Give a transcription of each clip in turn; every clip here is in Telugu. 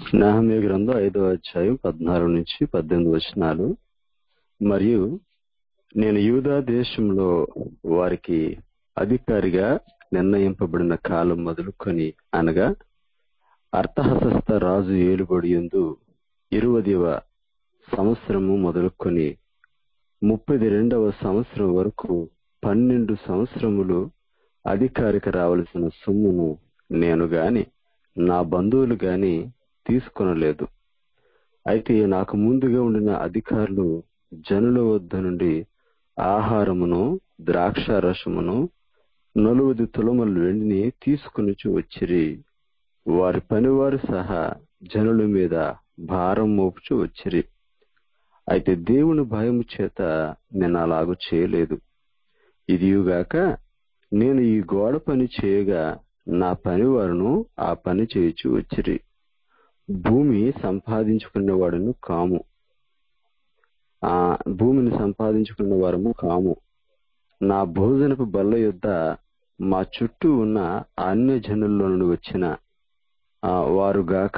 నహమ్య గ్రంథం ఐదో అధ్యాయం పద్నాలుగు నుంచి పద్దెనిమిది వచనాలు మరియు నేను యూదా దేశంలో వారికి అధికారిగా నిర్ణయింపబడిన కాలం మొదలుకొని అనగా అర్థహస్త రాజు ఏలుబడి ఎందు ఇరువదివ సంవత్సరము మొదలుకొని ముప్పది రెండవ సంవత్సరం వరకు పన్నెండు సంవత్సరములు అధికారిక రావలసిన సొమ్మును నేను గాని నా బంధువులు గాని తీసుకొనలేదు అయితే నాకు ముందుగా ఉండిన అధికారులు జనుల వద్ద నుండి ఆహారమును ద్రాక్ష రసమును నలువది తులముల వెండిని తీసుకుని వచ్చిరి వారి పనివారు సహా జనుల మీద భారం మోపుచు వచ్చిరి అయితే దేవుని భయము చేత నేను అలాగు చేయలేదు ఇదియుగాక నేను ఈ గోడ పని చేయగా నా పనివారును ఆ పని చేయుచు వచ్చిరి భూమి సంపాదించుకునేవాడును కాము ఆ భూమిని సంపాదించుకున్న వారము కాము నా భోజనపు బల్ల యొద్ద మా చుట్టూ ఉన్న అన్య జనుల్లో నుండి వచ్చిన ఆ వారుగాక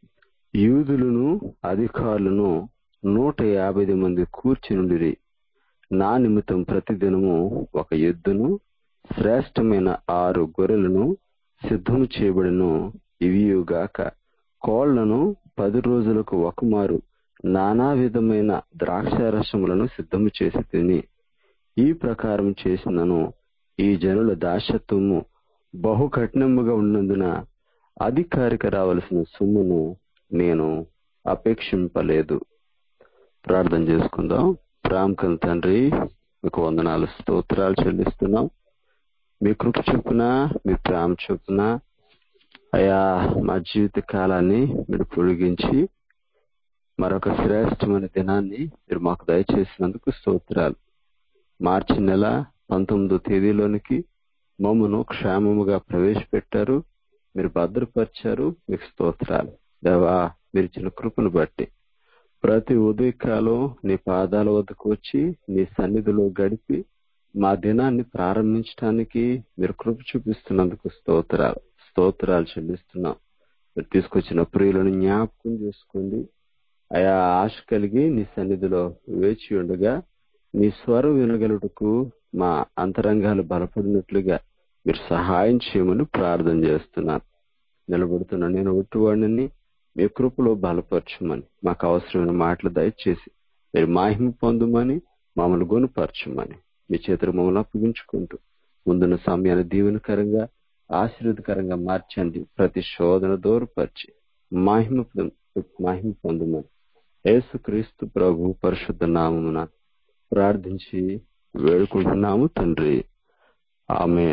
యూదులను అధికారులను నూట యాభై మంది కూర్చునుండిరి నా నిమిత్తం ప్రతిదినము ఒక ఎద్దును శ్రేష్టమైన ఆరు గొర్రెలను సిద్ధము చేయబడిను ఇవియుగాక కోళ్లను పది రోజులకు ఒకమారు నానా విధమైన ద్రాక్షారసములను సిద్ధము చేసి తిని ఈ ప్రకారం చేసినను ఈ జనుల దాసత్వము బహు కఠినముగా ఉన్నందున అధికారిక రావలసిన సొమ్మును నేను అపేక్షింపలేదు ప్రార్థన చేసుకుందాం ప్రాముఖ్యం తండ్రి మీకు వందనాలు స్తోత్రాలు చెల్లిస్తున్నాం మీ కృప చొప్పున మీ ప్రేమ చొప్పున అయా మా జీవిత కాలాన్ని మీరు పొడిగించి మరొక శ్రేష్టమైన దినాన్ని మీరు మాకు దయచేసినందుకు స్తోత్రాలు మార్చి నెల పంతొమ్మిదో తేదీలోనికి మమ్మను క్షేమముగా ప్రవేశపెట్టారు మీరు భద్రపరిచారు మీకు స్తోత్రాలు దేవా మీరు ఇచ్చిన కృపను బట్టి ప్రతి ఉదయకాలం నీ పాదాల వద్దకు వచ్చి నీ సన్నిధిలో గడిపి మా దినాన్ని ప్రారంభించడానికి మీరు కృప చూపిస్తున్నందుకు స్తోత్రాలు స్తోత్రాలు చెల్లిస్తున్నాం మీరు తీసుకొచ్చిన ప్రియులను జ్ఞాపకం చేసుకోండి ఆయా ఆశ కలిగి నీ సన్నిధిలో వేచి ఉండగా నీ స్వరం వినగలుటకు మా అంతరంగాలు బలపడినట్లుగా మీరు సహాయం చేయమని ప్రార్థన చేస్తున్నాను నిలబడుతున్న నేను ఒట్టువాడిని మీ కృపలో బలపరచమని మాకు అవసరమైన మాటలు దయచేసి మీరు మాహిమ పొందమని మమ్మల్ని గుణపరచమని మీ చేతులు మమ్మల్ని అప్పగించుకుంటూ ముందున్న సమయాన్ని దీవెనకరంగా ఆశీర్వదకరంగా మార్చండి ప్రతి శోధన దూరపరిచి మహిమ మహిమ పొందమని యేసుక్రీస్తు ప్రభు పరిశుద్ధ నామమున ప్రార్థించి వేడుకుంటున్నాము తండ్రి ఆమె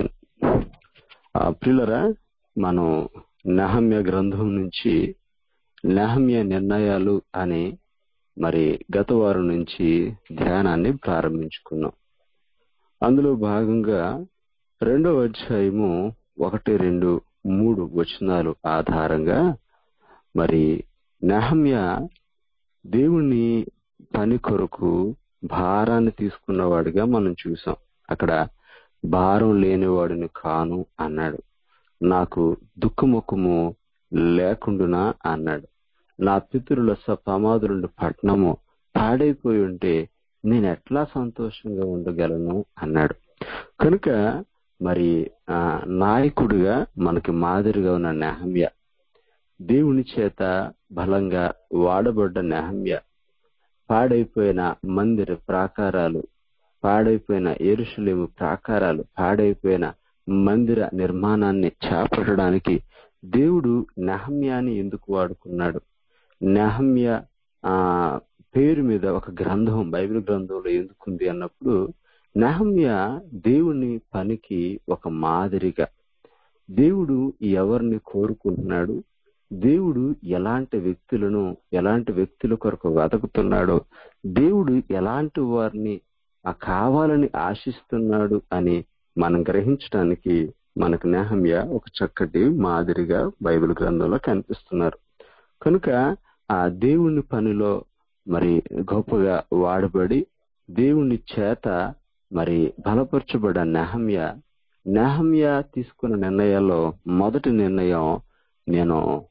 ప్రిలరా మనం నహమ్య గ్రంథం నుంచి నహమ్య నిర్ణయాలు అనే మరి గత వారం నుంచి ధ్యానాన్ని ప్రారంభించుకున్నాం అందులో భాగంగా రెండవ అధ్యాయము ఒకటి రెండు మూడు వచనాలు ఆధారంగా మరి నెహమ్య దేవుని పని కొరకు భారాన్ని తీసుకున్నవాడిగా మనం చూసాం అక్కడ భారం లేనివాడిని కాను అన్నాడు నాకు దుఃఖముఖము లేకుండునా అన్నాడు నా పితరుల ప్రమాదులుండి పట్నము పాడైపోయి ఉంటే నేను ఎట్లా సంతోషంగా ఉండగలను అన్నాడు కనుక మరి ఆ నాయకుడిగా మనకి మాదిరిగా ఉన్న నెహమ్య దేవుని చేత బలంగా వాడబడ్డ నెహమ్య పాడైపోయిన మందిర ప్రాకారాలు పాడైపోయిన ఎరుషులేము ప్రాకారాలు పాడైపోయిన మందిర నిర్మాణాన్ని చేపట్టడానికి దేవుడు నెహమ్యాని ఎందుకు వాడుకున్నాడు నెహమ్య ఆ పేరు మీద ఒక గ్రంథం బైబిల్ గ్రంథంలో ఎందుకుంది అన్నప్పుడు నెహమ్య దేవుని పనికి ఒక మాదిరిగా దేవుడు ఎవరిని కోరుకుంటున్నాడు దేవుడు ఎలాంటి వ్యక్తులను ఎలాంటి వ్యక్తుల కొరకు వెతుకుతున్నాడో దేవుడు ఎలాంటి వారిని కావాలని ఆశిస్తున్నాడు అని మనం గ్రహించడానికి మనకు నెహమ్య ఒక చక్కటి మాదిరిగా బైబిల్ గ్రంథంలో కనిపిస్తున్నారు కనుక ఆ దేవుని పనిలో మరి గొప్పగా వాడబడి దేవుని చేత మరి బలపరచబడ్డ నెహమ్య నెహమ్య తీసుకున్న నిర్ణయాల్లో మొదటి నిర్ణయం నేను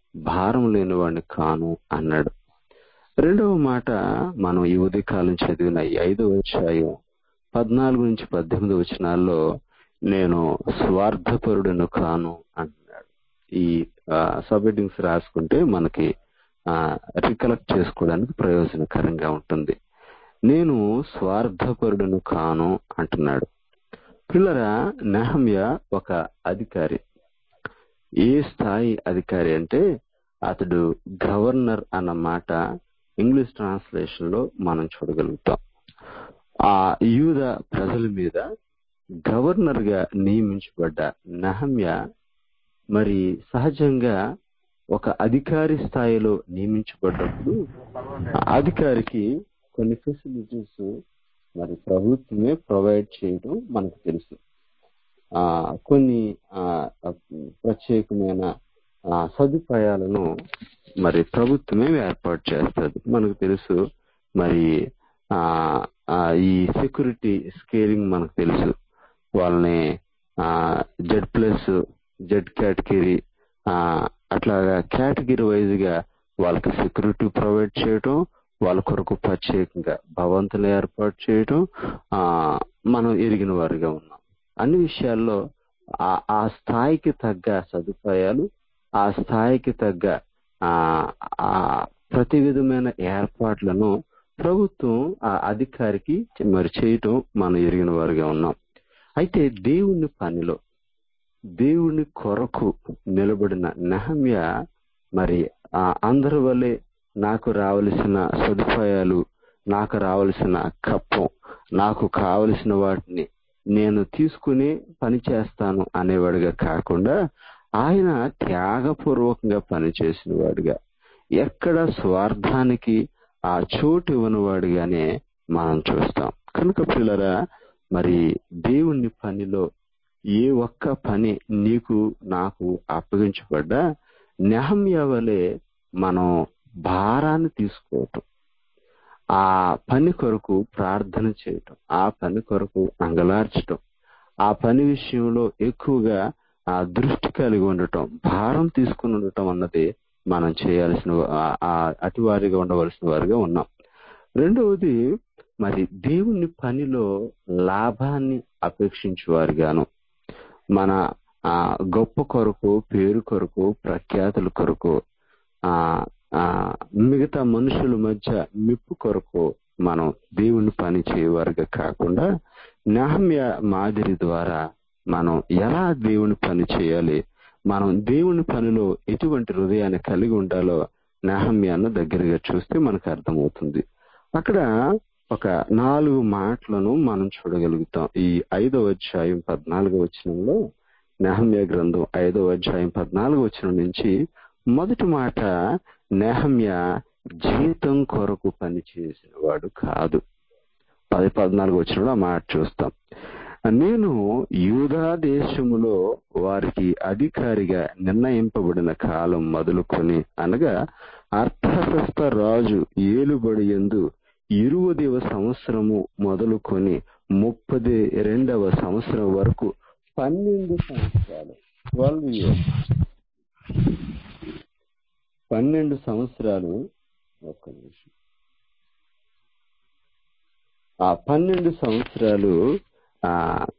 భారం లేని వాడిని కాను అన్నాడు రెండవ మాట మనం ఈ ఉదయకాలం చదివిన ఈ ఐదవ అధ్యాయం పద్నాలుగు నుంచి పద్దెనిమిది వచనాల్లో నేను స్వార్థపరుడును కాను అంటున్నాడు ఈ సబ్ హెడ్డింగ్స్ రాసుకుంటే మనకి రికలెక్ట్ చేసుకోవడానికి ప్రయోజనకరంగా ఉంటుంది నేను స్వార్థపరుడును కాను అంటున్నాడు పిల్లరా నెహమ్య ఒక అధికారి ఏ స్థాయి అధికారి అంటే అతడు గవర్నర్ అన్న మాట ఇంగ్లీష్ ట్రాన్స్లేషన్ లో మనం చూడగలుగుతాం ఆ యూద ప్రజల మీద గవర్నర్ గా నియమించబడ్డ నహమ్య మరి సహజంగా ఒక అధికారి స్థాయిలో నియమించబడ్డప్పుడు అధికారికి కొన్ని ఫెసిలిటీస్ మరి ప్రభుత్వమే ప్రొవైడ్ చేయడం మనకు తెలుసు ఆ కొన్ని ఆ ప్రత్యేకమైన సదుపాయాలను మరి ప్రభుత్వమే ఏర్పాటు చేస్తుంది మనకు తెలుసు మరి ఆ ఈ సెక్యూరిటీ స్కేలింగ్ మనకు తెలుసు వాళ్ళని జెడ్ ప్లస్ జెడ్ కేటగిరీ అట్లాగా కేటగిరీ వైజ్ గా వాళ్ళకి సెక్యూరిటీ ప్రొవైడ్ చేయటం వాళ్ళ కొరకు ప్రత్యేకంగా భవంతులు ఏర్పాటు చేయటం ఆ మనం ఎరిగిన వారిగా ఉన్నాం అన్ని విషయాల్లో ఆ స్థాయికి తగ్గ సదుపాయాలు ఆ స్థాయికి తగ్గ ఆ ప్రతి విధమైన ఏర్పాట్లను ప్రభుత్వం ఆ అధికారికి మరి చేయటం మనం ఎరిగిన వారుగా ఉన్నాం అయితే దేవుని పనిలో దేవుని కొరకు నిలబడిన నెహమ్య మరి ఆ అందరి వల్లే నాకు రావలసిన సదుపాయాలు నాకు రావలసిన కప్పం నాకు కావలసిన వాటిని నేను తీసుకుని పని చేస్తాను అనేవాడిగా కాకుండా ఆయన త్యాగపూర్వకంగా పనిచేసిన వాడిగా ఎక్కడ స్వార్థానికి ఆ చోటు ఇవ్వనివాడిగానే మనం చూస్తాం కనుక పిల్లరా మరి దేవుని పనిలో ఏ ఒక్క పని నీకు నాకు అప్పగించబడ్డా నెహమ్య వలె మనం భారాన్ని తీసుకోవటం ఆ పని కొరకు ప్రార్థన చేయటం ఆ పని కొరకు అంగలార్చటం ఆ పని విషయంలో ఎక్కువగా ఆ దృష్టి కలిగి ఉండటం భారం తీసుకుని ఉండటం అన్నది మనం చేయాల్సిన అటివారిగా ఉండవలసిన వారిగా ఉన్నాం రెండవది మరి దేవుని పనిలో లాభాన్ని అపేక్షించేవారుగాను మన ఆ గొప్ప కొరకు పేరు కొరకు ప్రఖ్యాతుల కొరకు ఆ ఆ మిగతా మనుషుల మధ్య మెప్పు కొరకు మనం దేవుని పని చేయవారుగా కాకుండా నాహమ్య మాదిరి ద్వారా మనం ఎలా దేవుని పని చేయాలి మనం దేవుని పనిలో ఎటువంటి హృదయాన్ని కలిగి ఉండాలో నాహమ్యాన్ని దగ్గరగా చూస్తే మనకు అర్థమవుతుంది అక్కడ ఒక నాలుగు మాటలను మనం చూడగలుగుతాం ఈ ఐదవ అధ్యాయం పద్నాలుగో వచనంలో నెహమ్య గ్రంథం ఐదవ అధ్యాయం పద్నాలుగు వచనం నుంచి మొదటి మాట నెహమ్య జీతం కొరకు పనిచేసిన వాడు కాదు పది పద్నాలుగు వచ్చినప్పుడు ఆ మాట చూస్తాం నేను యూదా దేశములో వారికి అధికారిగా నిర్ణయింపబడిన కాలం మొదలుకొని అనగా అర్థశస్త రాజు ఏలుబడి ఎందు ఇరువదవ సంవత్సరము మొదలుకొని ముప్పది రెండవ సంవత్సరం వరకు పన్నెండు సంవత్సరాలు ట్వెల్వ్ ఇయర్స్ పన్నెండు సంవత్సరాలు ఒక్క నిమిషం ఆ పన్నెండు సంవత్సరాలు ఆ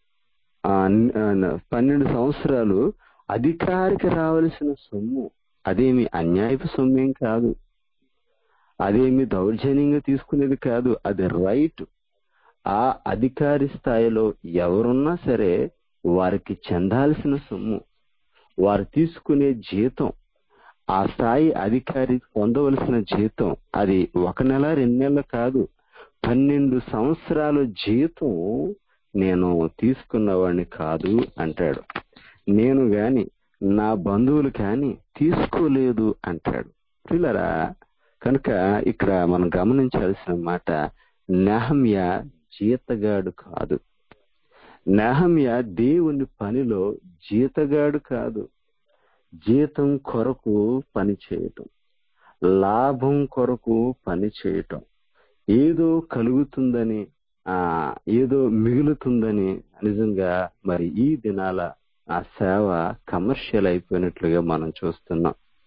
పన్నెండు సంవత్సరాలు అధికారికి రావలసిన సొమ్ము అదేమి అన్యాయపు సొమ్మేం కాదు అదేమి దౌర్జన్యంగా తీసుకునేది కాదు అది రైట్ ఆ అధికారి స్థాయిలో ఎవరున్నా సరే వారికి చెందాల్సిన సొమ్ము వారు తీసుకునే జీతం ఆ స్థాయి అధికారి పొందవలసిన జీతం అది ఒక నెల రెండు నెలలు కాదు పన్నెండు సంవత్సరాల జీతం నేను తీసుకున్నవాడిని కాదు అంటాడు నేను గాని నా బంధువులు కాని తీసుకోలేదు అంటాడు పిల్లరా కనుక ఇక్కడ మనం గమనించాల్సిన మాట నెహమ్య జీతగాడు కాదు నెహమ్య దేవుని పనిలో జీతగాడు కాదు జీతం కొరకు పని చేయటం లాభం కొరకు పని చేయటం ఏదో కలుగుతుందని ఆ ఏదో మిగులుతుందని నిజంగా మరి ఈ దినాల ఆ సేవ కమర్షియల్ అయిపోయినట్లుగా మనం చూస్తున్నాం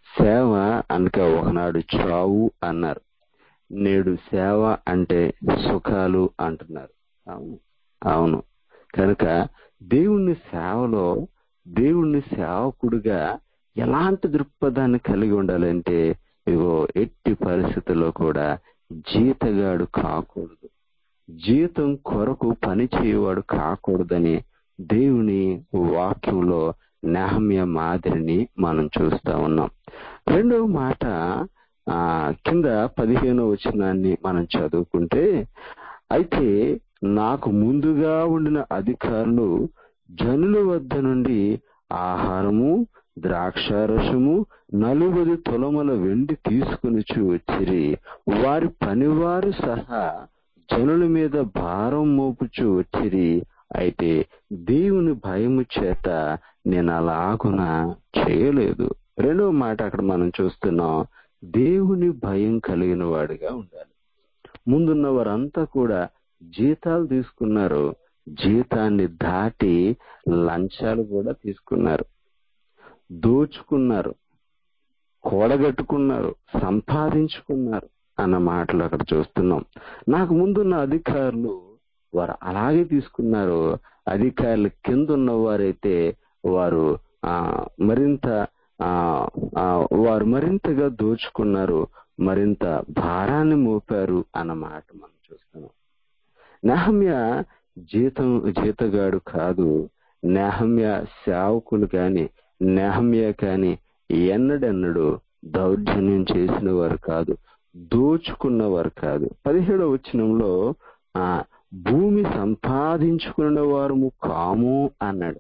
సేవ అనక ఒకనాడు చావు అన్నారు నేడు సేవ అంటే సుఖాలు అంటున్నారు అవును అవును కనుక దేవుణ్ణి సేవలో దేవుణ్ణి సేవకుడిగా ఎలాంటి దృక్పథాన్ని కలిగి ఉండాలంటే ఇగో ఎట్టి పరిస్థితుల్లో కూడా జీతగాడు కాకూడదు జీతం కొరకు పని చేయవాడు కాకూడదని దేవుని వాక్యంలో నెహమ్య మాదిరిని మనం చూస్తా ఉన్నాం రెండవ మాట ఆ కింద పదిహేనో వచనాన్ని మనం చదువుకుంటే అయితే నాకు ముందుగా ఉండిన అధికారులు జనుల వద్ద నుండి ఆహారము ద్రాక్షారసము నలుగురి తొలమల వెండి తీసుకుని వచ్చిరి వారి పనివారు సహా జనుల మీద భారం మోపుచూ వచ్చిరి అయితే దేవుని భయము చేత నేను అలాగున చేయలేదు రెండవ మాట అక్కడ మనం చూస్తున్నాం దేవుని భయం కలిగిన వాడిగా ఉండాలి ముందున్న వారంతా కూడా జీతాలు తీసుకున్నారు జీతాన్ని దాటి లంచాలు కూడా తీసుకున్నారు దోచుకున్నారు కూడగట్టుకున్నారు సంపాదించుకున్నారు అన్న మాటలు అక్కడ చూస్తున్నాం నాకు ముందున్న అధికారులు వారు అలాగే తీసుకున్నారు అధికారుల కింద ఉన్న వారైతే వారు ఆ మరింత ఆ వారు మరింతగా దోచుకున్నారు మరింత భారాన్ని మోపారు అన్న మాట మనం చూస్తున్నాం నెహమ్య జీతం జీతగాడు కాదు నెహమ్య సేవకులు కాని నెహమ్య కాని ఎన్నడెన్నడు దౌర్జన్యం చేసిన వారు కాదు దోచుకున్నవారు కాదు పదిహేడవ వచనంలో ఆ భూమి సంపాదించుకున్న వారు కాము అన్నాడు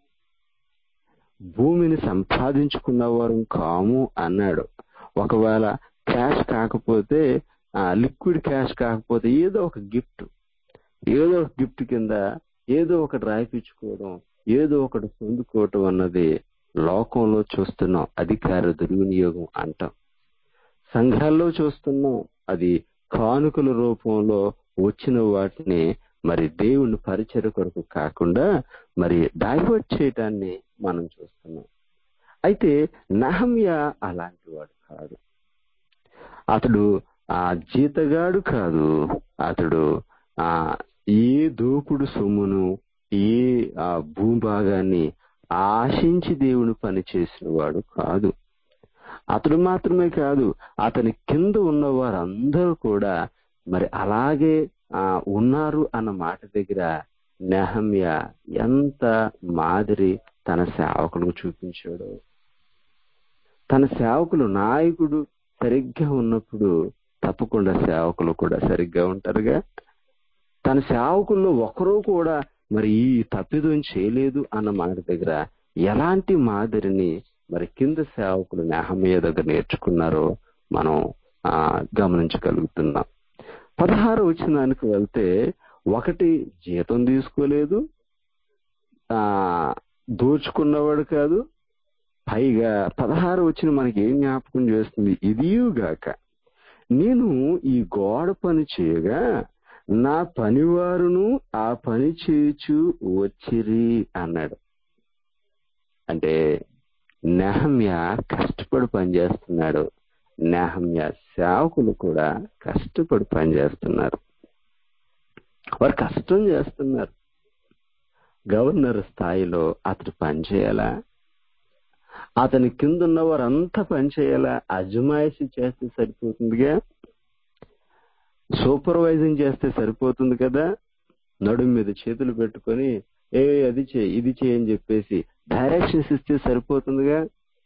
భూమిని సంపాదించుకున్న వారు కాము అన్నాడు ఒకవేళ క్యాష్ కాకపోతే లిక్విడ్ క్యాష్ కాకపోతే ఏదో ఒక గిఫ్ట్ ఏదో ఒక గిఫ్ట్ కింద ఏదో ఒకటి రాయిపించుకోవడం ఏదో ఒకటి పొందుకోవటం అన్నది లోకంలో చూస్తున్నాం అధికార దుర్వినియోగం అంటాం సంఘాల్లో చూస్తున్నాం అది కానుకల రూపంలో వచ్చిన వాటిని మరి దేవుని పరిచయ కొరకు కాకుండా మరి డైవర్ట్ చేయటాన్ని మనం చూస్తున్నాం అయితే నహమ్య అలాంటి వాడు కాదు అతడు ఆ జీతగాడు కాదు అతడు ఆ ఏ దోపుడు సొమ్మును ఏ ఆ భూభాగాన్ని ఆశించి దేవుని పని చేసిన వాడు కాదు అతడు మాత్రమే కాదు అతని కింద ఉన్న వారందరూ కూడా మరి అలాగే ఆ ఉన్నారు అన్న మాట దగ్గర నెహమ్య ఎంత మాదిరి తన సేవకులకు చూపించాడు తన సేవకులు నాయకుడు సరిగ్గా ఉన్నప్పుడు తప్పకుండా సేవకులు కూడా సరిగ్గా ఉంటారుగా తన సేవకుల్లో ఒకరూ కూడా మరి ఈ తప్పిదం చేయలేదు అన్న మాట దగ్గర ఎలాంటి మాదిరిని మరి కింద సేవకులు నేహమయ్య దగ్గర నేర్చుకున్నారో మనం ఆ గమనించగలుగుతున్నాం పదహారు వచ్చిన దానికి వెళ్తే ఒకటి జీతం తీసుకోలేదు ఆ దోచుకున్నవాడు కాదు పైగా పదహారు వచ్చిన మనకి ఏం జ్ఞాపకం చేస్తుంది ఇదియుగాక నేను ఈ గోడ పని చేయగా నా పనివారును ఆ పని చేయుచు వచ్చిరి అన్నాడు అంటే నెహమ్య కష్టపడి పనిచేస్తున్నాడు నెహమ్య సేవకులు కూడా కష్టపడి పనిచేస్తున్నారు వారు కష్టం చేస్తున్నారు గవర్నర్ స్థాయిలో అతడు పనిచేయాలా అతని కింద ఉన్న వారంతా పనిచేయాలా అజమాయిషి చేస్తే సరిపోతుందిగా సూపర్వైజింగ్ చేస్తే సరిపోతుంది కదా నడుము మీద చేతులు పెట్టుకొని ఏ అది చేయి ఇది చేయి అని చెప్పేసి డైరెక్షన్స్ ఇస్తే సరిపోతుందిగా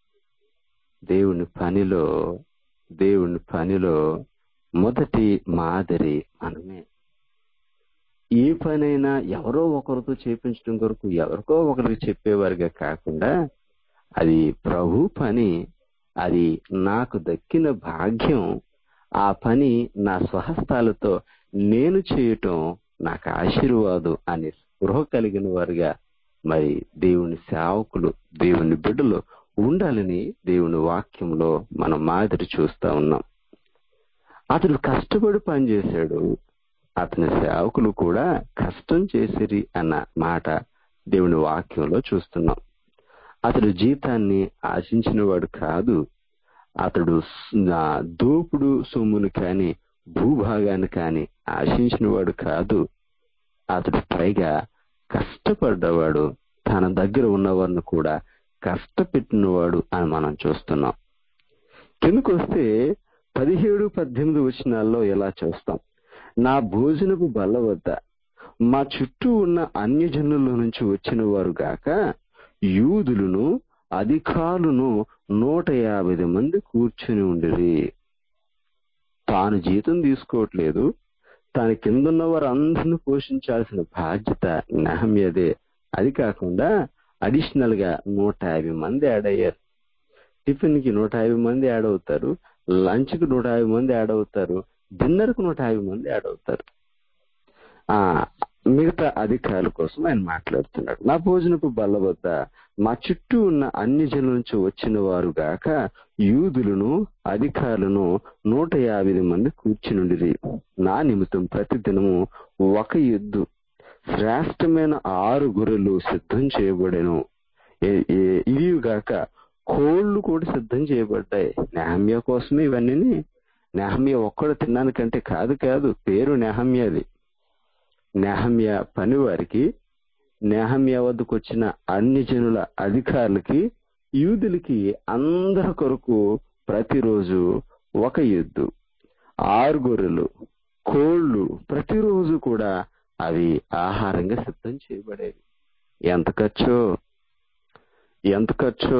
దేవుని పనిలో దేవుని పనిలో మొదటి మాదిరి మనమే ఏ పనైనా ఎవరో ఒకరితో చేపించడం కొరకు ఎవరికో ఒకరికి చెప్పేవారిగా కాకుండా అది ప్రభు పని అది నాకు దక్కిన భాగ్యం ఆ పని నా స్వహస్తాలతో నేను చేయటం నాకు ఆశీర్వాదం అనే స్పృహ కలిగిన వారుగా మరి దేవుని సేవకులు దేవుని బిడ్డలు ఉండాలని దేవుని వాక్యంలో మనం మాదిరి చూస్తా ఉన్నాం అతడు కష్టపడి పనిచేశాడు అతని సేవకులు కూడా కష్టం చేసిరి అన్న మాట దేవుని వాక్యంలో చూస్తున్నాం అతడు జీతాన్ని ఆశించిన వాడు కాదు అతడు స్- ఆ దోపుడు సొమ్మును కాని భూభాగాన్ని కాని ఆశించిన వాడు కాదు అతడు పైగా కష్టపడ్డవాడు తన దగ్గర ఉన్నవారిని కూడా కష్టపెట్టినవాడు అని మనం చూస్తున్నాం కిందకు వస్తే పదిహేడు పద్దెనిమిది వచనాల్లో ఇలా చూస్తాం నా భోజనపు బల్ల వద్ద మా చుట్టూ ఉన్న అన్యజనుల నుంచి వచ్చిన వారు గాక యూదులను అధికారులను నూట యాభై మంది కూర్చుని ఉండిరి తాను జీతం తీసుకోవట్లేదు తన కిందున్న వారు అందరిని పోషించాల్సిన బాధ్యత నెహమ్యదే అది కాకుండా అడిషనల్ గా నూట యాభై మంది యాడ్ అయ్యారు టిఫిన్ కి నూట యాభై మంది యాడ్ అవుతారు లంచ్ కి నూట యాభై మంది యాడ్ అవుతారు డిన్నర్ కు నూట యాభై మంది యాడ్ అవుతారు ఆ మిగతా అధికారుల కోసం ఆయన మాట్లాడుతున్నాడు నా భోజనపు బల్ల వద్ద మా చుట్టూ ఉన్న అన్ని జనుల నుంచి వచ్చిన వారు గాక యూదులను అధికారులను నూట యాభై మంది కూర్చునుండిరి నా నిమిత్తం ప్రతి దినము ఒక ఎద్దు శ్రేష్టమైన ఆరు గొర్రెలు సిద్ధం చేయబడెను ఏ- ఏ- ఇవిగాక కోళ్లు కూడా సిద్ధం చేయబడ్డాయి నెహమ్య కోసమే ఇవన్నీ నెహమ్య ఒక్కడు తినడానికంటే కాదు కాదు పేరు నెహమ్యది నెహమ్య పనివారికి నెహమ్య వద్దకు వచ్చిన అన్ని జనుల అధికారులకి యూదులకి అందరి కొరకు ప్రతిరోజు ఒక ఎద్దు ఆరు గొర్రెలు కోళ్లు ప్రతిరోజు కూడా అవి ఆహారంగా సిద్ధం చేయబడేవి ఎంత ఖర్చో ఎంత ఖర్చో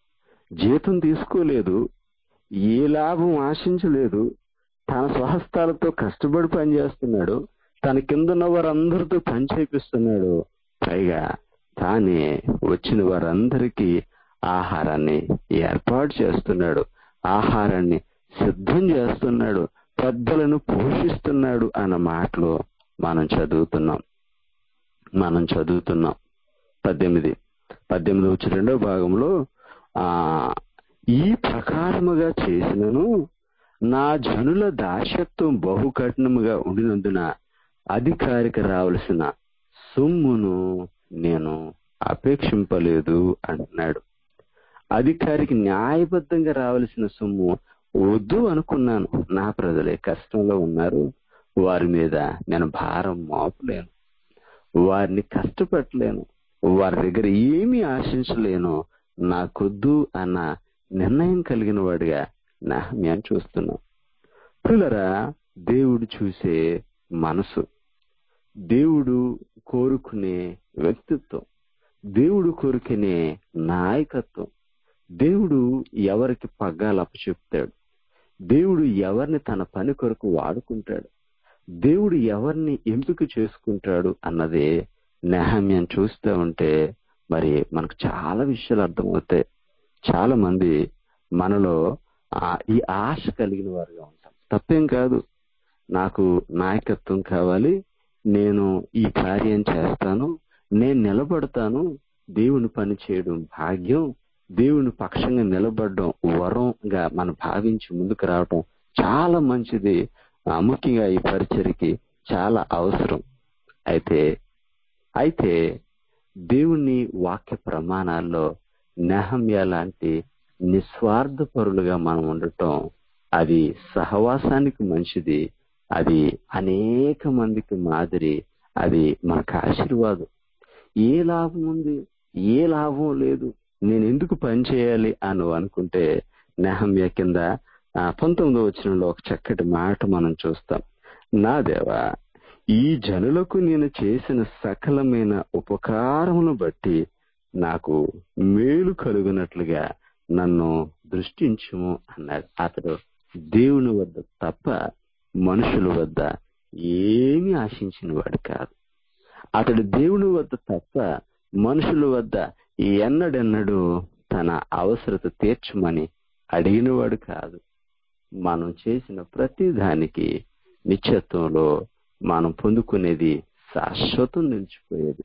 జీతం తీసుకోలేదు ఏ లాభం ఆశించలేదు తన స్వహస్తాలతో కష్టపడి పనిచేస్తున్నాడు తన కిందున్న వారందరితో పని చేపిస్తున్నాడు పైగా తానే వచ్చిన వారందరికీ ఆహారాన్ని ఏర్పాటు చేస్తున్నాడు ఆహారాన్ని సిద్ధం చేస్తున్నాడు పెద్దలను పోషిస్తున్నాడు అన్న మాటలు మనం చదువుతున్నాం మనం చదువుతున్నాం పద్దెనిమిది పద్దెనిమిది వచ్చి రెండో భాగంలో ఆ ఈ ప్రకారముగా చేసినను నా జనుల దాస్యత్వం బహు కఠినముగా ఉండినందున అధికారికి రావలసిన సొమ్మును నేను అపేక్షింపలేదు అంటున్నాడు అధికారికి న్యాయబద్ధంగా రావలసిన సొమ్ము వద్దు అనుకున్నాను నా ప్రజలే కష్టంలో ఉన్నారు వారి మీద నేను భారం మోపలేను వారిని కష్టపెట్టలేను వారి దగ్గర ఏమీ ఆశించలేను నాకొద్దు అన్న నిర్ణయం కలిగిన వాడిగా నెహమ్యాన్ని చూస్తున్నాం పిల్లరా దేవుడు చూసే మనసు దేవుడు కోరుకునే వ్యక్తిత్వం దేవుడు కోరుకునే నాయకత్వం దేవుడు ఎవరికి పగ్గాలు అప్పచెప్తాడు దేవుడు ఎవరిని తన పని కొరకు వాడుకుంటాడు దేవుడు ఎవరిని ఎంపిక చేసుకుంటాడు అన్నదే నెహమ్యం చూస్తూ ఉంటే మరి మనకు చాలా విషయాలు అర్థమవుతాయి చాలా మంది మనలో ఆ ఈ ఆశ కలిగిన వారుగా ఉంటాం తప్పేం కాదు నాకు నాయకత్వం కావాలి నేను ఈ కార్యం చేస్తాను నేను నిలబడతాను దేవుని పని చేయడం భాగ్యం దేవుని పక్షంగా నిలబడడం వరంగా మనం భావించి ముందుకు రావడం చాలా మంచిది ఆ, ముఖ్యంగా ఈ పరిచర్కి చాలా అవసరం అయితే అయితే దేవుని వాక్య ప్రమాణాల్లో నెహమ్య లాంటి నిస్వార్థపరులుగా మనం ఉండటం అది సహవాసానికి మంచిది అది అనేక మందికి మాదిరి అది మనకు ఆశీర్వాదం ఏ లాభం ఉంది ఏ లాభం లేదు నేను ఎందుకు పని చేయాలి అని నువ్వు అనుకుంటే నెహమ్య కింద ఆ, పంతొమ్మిదో వచనంలో ఒక చక్కటి మాట మనం చూస్తాం నా దేవా ఈ జనులకు నేను చేసిన సకలమైన ఉపకారమును బట్టి నాకు మేలు కలుగునట్లుగా నన్ను దృష్టించుము అన్నాడు అతడు దేవుని వద్ద తప్ప మనుషుల వద్ద ఏమీ ఆశించిన వాడు కాదు అతడు దేవుని వద్ద తప్ప మనుషుల వద్ద ఎన్నడెన్నడూ తన అవసరత తీర్చమని అడిగినవాడు కాదు మనం చేసిన ప్రతి దానికి నిత్యత్వంలో మనం పొందుకునేది శాశ్వతం నిలిచిపోయేది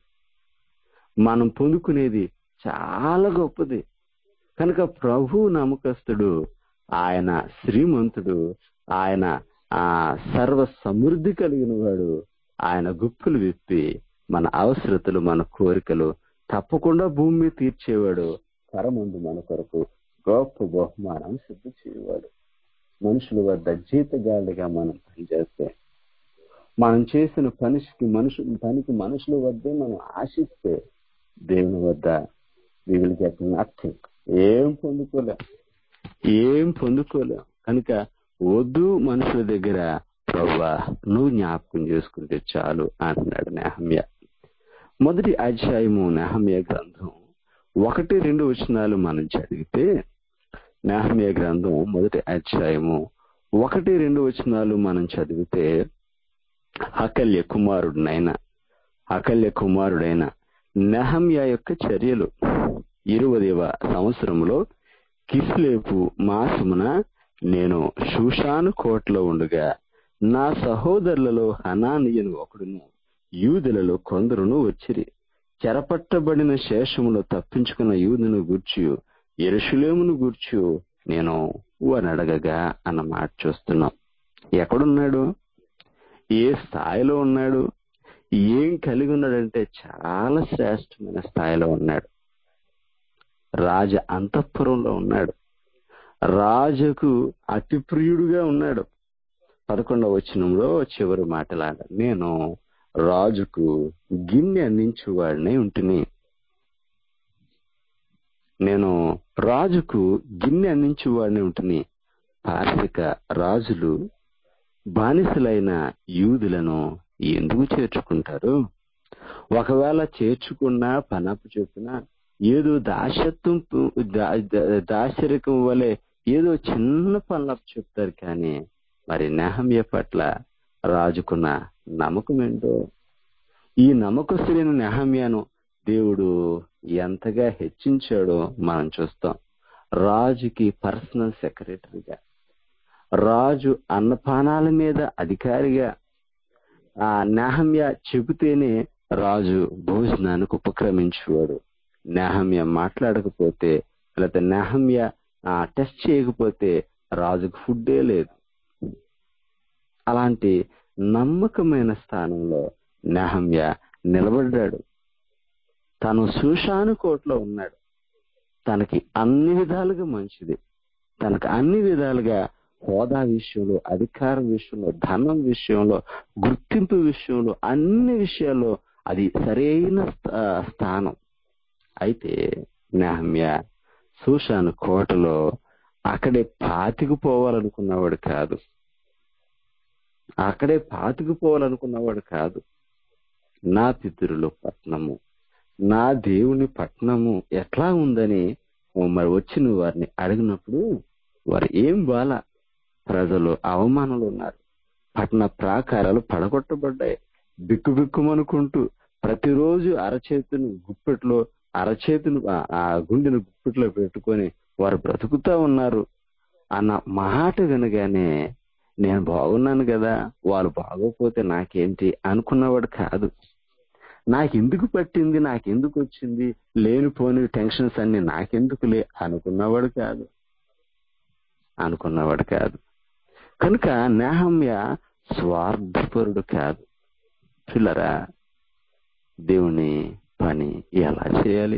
మనం పొందుకునేది చాలా గొప్పది కనుక ప్రభు నమ్మకస్తుడు ఆయన శ్రీమంతుడు ఆయన ఆ సర్వ సమృద్ధి కలిగిన వాడు ఆయన గుప్పులు విప్పి మన అవసరతలు మన కోరికలు తప్పకుండా భూమి మీద తీర్చేవాడు పరమందు మన కొరకు గొప్ప బహుమానం సిద్ధ చేయవాడు మనుషుల వద్ద జీతగాళ్ళుగా మనం పనిచేస్తే మనం చేసిన పనిషికి మనుషు పనికి మనుషుల వద్దే మనం ఆశిస్తే దేవుని వద్ద వి విల్ గెట్ నథింగ్ ఏం పొందుకోలేం ఏం పొందుకోలేం కనుక వద్దు మనుషుల దగ్గర ప్రవ్వా నువ్వు జ్ఞాపకం చేసుకుంటే చాలు అంటున్నాడు నెహమ్య మొదటి అధ్యాయము నెహమ్య గ్రంథం ఒకటి రెండు వచనాలు మనం చదివితే నెహమ్య గ్రంథం మొదటి అధ్యాయము ఒకటి రెండు వచనాలు మనం చదివితే అకల్య కుమారుడునైన అకల్య కుమారుడైన నెహమ్య యొక్క చర్యలు ఇరువదేవ సంవత్సరంలో కిస్లేపు మాసమున నేను షూషాను కోటలో ఉండగా నా సహోదరులలో హనానియను ఒకడును యూదులలో కొందరును వచ్చిరి చెరపట్టబడిన శేషములో తప్పించుకున్న యూదును గూర్చి ఎరుషులేమును గూర్చి నేను వారిని అడగగా అన్న మాట చూస్తున్నాం ఎక్కడున్నాడు ఏ స్థాయిలో ఉన్నాడు ఏం కలిగి ఉన్నాడంటే చాలా శ్రేష్టమైన స్థాయిలో ఉన్నాడు రాజ అంతఃపురంలో ఉన్నాడు రాజుకు అతి ప్రియుడుగా ఉన్నాడు పదకొండవ వచనంలో చివరి మాటలాడ నేను రాజుకు గిన్నె అందించువాడిని ఉంటుని నేను రాజుకు గిన్నె అందించువాడిని ఉంటుని పార్శిక రాజులు బానిసలైన యూదులను ఎందుకు చేర్చుకుంటారు ఒకవేళ చేర్చుకున్నా పనపు చొప్పున ఏదో దాసత్వం దాశరికం వలె ఏదో చిన్న పనులకు చెప్తారు కానీ మరి నెహమ్య పట్ల రాజుకున్న నమ్మకం ఏంటో ఈ నమ్మకస్తులైన నెహమ్యను దేవుడు ఎంతగా హెచ్చించాడో మనం చూస్తాం రాజుకి పర్సనల్ సెక్రటరీగా రాజు అన్నపానాల మీద అధికారిగా ఆ నెహమ్య చెబితేనే రాజు భోజనానికి ఉపక్రమించేవాడు నెహమ్య మాట్లాడకపోతే లేకపోతే నెహమ్య టెస్ట్ చేయకపోతే రాజుకు ఫుడ్డే లేదు అలాంటి నమ్మకమైన స్థానంలో నెహమ్య నిలబడ్డాడు తను సుషాను కోట్లో ఉన్నాడు తనకి అన్ని విధాలుగా మంచిది తనకు అన్ని విధాలుగా హోదా విషయంలో అధికారం విషయంలో ధనం విషయంలో గుర్తింపు విషయంలో అన్ని విషయాల్లో అది సరైన స్థానం అయితే నెహమ్య సూషాను కోటలో అక్కడే పాతికిపోవాలనుకున్నవాడు కాదు అక్కడే పాతికిపోవాలనుకున్నవాడు కాదు నా పితరుల పట్నము నా దేవుని పట్నము ఎట్లా ఉందని మరి వచ్చిన వారిని అడిగినప్పుడు వారు ఏం బాల ప్రజలు అవమానంలో ఉన్నారు పట్టణ ప్రాకారాలు పడగొట్టబడ్డాయి బిక్కు బిక్కుమనుకుంటూ ప్రతిరోజు అరచేతును గుప్పెట్లో అరచేతును ఆ గుండెను గుప్పెట్లో పెట్టుకొని వారు బ్రతుకుతా ఉన్నారు అన్న మాట వినగానే నేను బాగున్నాను కదా వాళ్ళు బాగోపోతే నాకేంటి అనుకున్నవాడు కాదు నాకెందుకు పట్టింది నాకెందుకు వచ్చింది లేనిపోని టెన్షన్స్ అన్ని నాకెందుకులే అనుకున్నవాడు కాదు అనుకున్నవాడు కాదు కనుక నేహమ్య స్వార్థపరుడు కాదు పిల్లరా దేవుని పని ఎలా చేయాలి